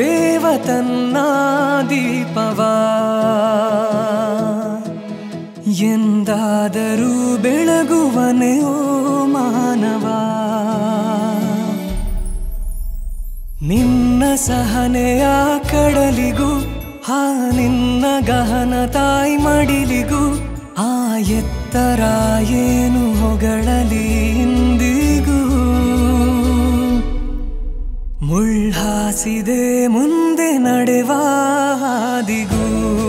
ದೇವ ತನ್ನ ದೀಪವಾ ಎಂದಾದರೂ ಬೆಳಗುವನೆ ಓ ಮಾನವ ನಿನ್ನ ಸಹನೆಯ ಕಡಲಿಗೂ ಆ ನಿನ್ನ ಗಹನ ತಾಯಿ ಮಡಿಲಿಗೂ ಆ ಎತ್ತರ ಏನು ಹೊಗಳಲಿ ಇಂದಿಗೂ ಮುಳ್ಹಾಸಿದೆ ಮುಂದೆ ನಡೆವ ಹಾದಿಗೂ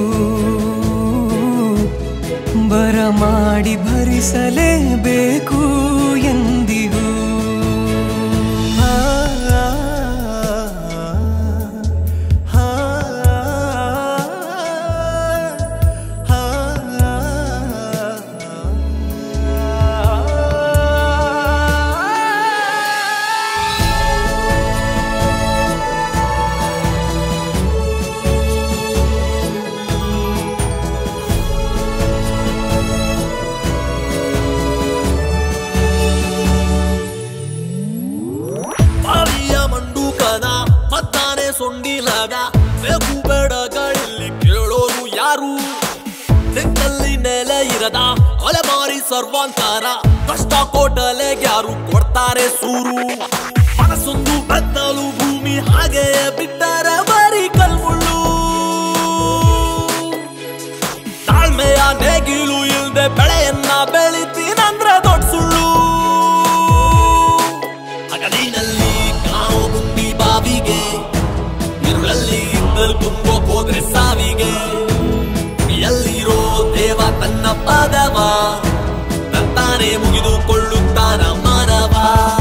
ಬರಮಾಡಿ ಭರಿಸಲೇಬೇಕು ಎಂದಿಗೂ ಆ, ಆ, ಆ, ಆ, ಬಾವಿಯ ಮಂಡೂಕನ ಮತ್ತಾನೆ ಸೊಂಡಿಲಾಗ ಬೇಕು ಬೇಡಗಳಲ್ಲಿ ಕೇಳೋರು ಯಾರು ತೆಕ್ಕಲ್ಲಿ ನೆಲೆ ಇರದ ಅಲೆಮಾರಿ ಸರ್ವಾಂತರ ಕಷ್ಟ ಕೋಟಲೆಗೆ ಯಾರು ಕೊಡ್ತಾರೆ ಸೂರು ಮನಸ್ಸೊಂದು ಬೆತ್ತಲು ಭೂಮಿ ಹಾಗೆಯೇ ಬಿಟ್ಟರೆ ಬರೀ ಕಲ್ಮುಳ್ಳು ತಾಳ್ಮೆಯ ನೇಗಿಲು ಇಲ್ದೆ ಬೆಳೆಯನ್ನ ಬೆಳಿತೀನಂದ್ರೆ ದೊಡ್ಡ ಸುಳ್ಳು ಹಗಲಿನಲ್ಲಿ ಕಾಣೋ ಗುಂಡಿ ಬಾವಿಗೆ ഇരുಳಲ್ಲಿ ಇದ್ದಲ್ ತುಂಬೋಕ್ ಹೋದ್ರೆ ಸಾವಿಗೆ ಎಲ್ಲಿರೋ ದೇವ ತನ್ನ ಪದವ ತಂತಾನೆ ಮುಗಿದುಕೊಳ್ಳುತ್ತಾನ ಮಾನವ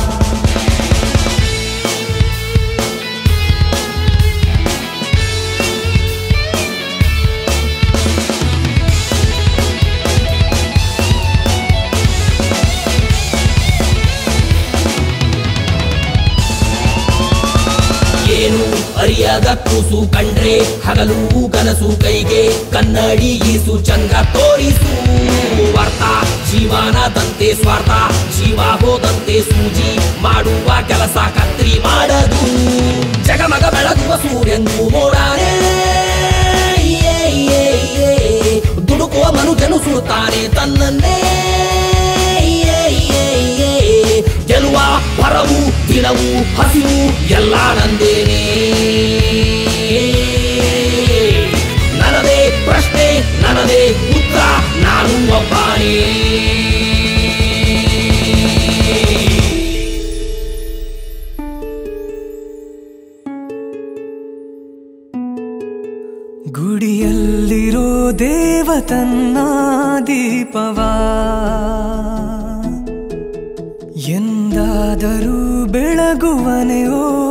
ಏನು ಅರಿಯದ ಕೂಸು ಕಂಡ್ರೆ ಹಗಲು ಕನಸು ಕೈಗೆ ಕನ್ನಡಿ ಈಸು ಚಂದ್ರ ತೋರಿಸು ಅರ್ಥ ಜೀವನದಂತೆ ಸ್ವಾರ್ಥ ಜೀವ ಹೋದಂತೆ ಸೂಜಿ ಮಾಡುವ ಕೆಲಸ ಕತ್ರಿ ಮಾಡದು ಜಗಮಗ ಬೆಳಗುವ ಸೂರ್ಯನು ಮೋಡಾನೆ ಏ, ಏ, ಏ. ದುಡುಕುವ ಮನುಜನು ಸುಡುತ್ತಾನೆ ತನ್ನನ್ನೇ ಏ, ಏ, ಏ. ಗೆಲುವ ಹೊರವು ದಿನವು ಹಸಿವು ಎಲ್ಲ ನಂದೇನೆ ನನ್ನದೇ ಪ್ರಶ್ನೆ ನನ್ನದೇ ಉತ್ತರ ನಾನು ಒಬ್ಬಾನೇ ಗುಡಿಯಲ್ಲಿರೋ ದೇವ ತನ್ನ ದೀಪವಾ ಎಂದಾದರೂ ಬೆಳಗುವನೆ ಓ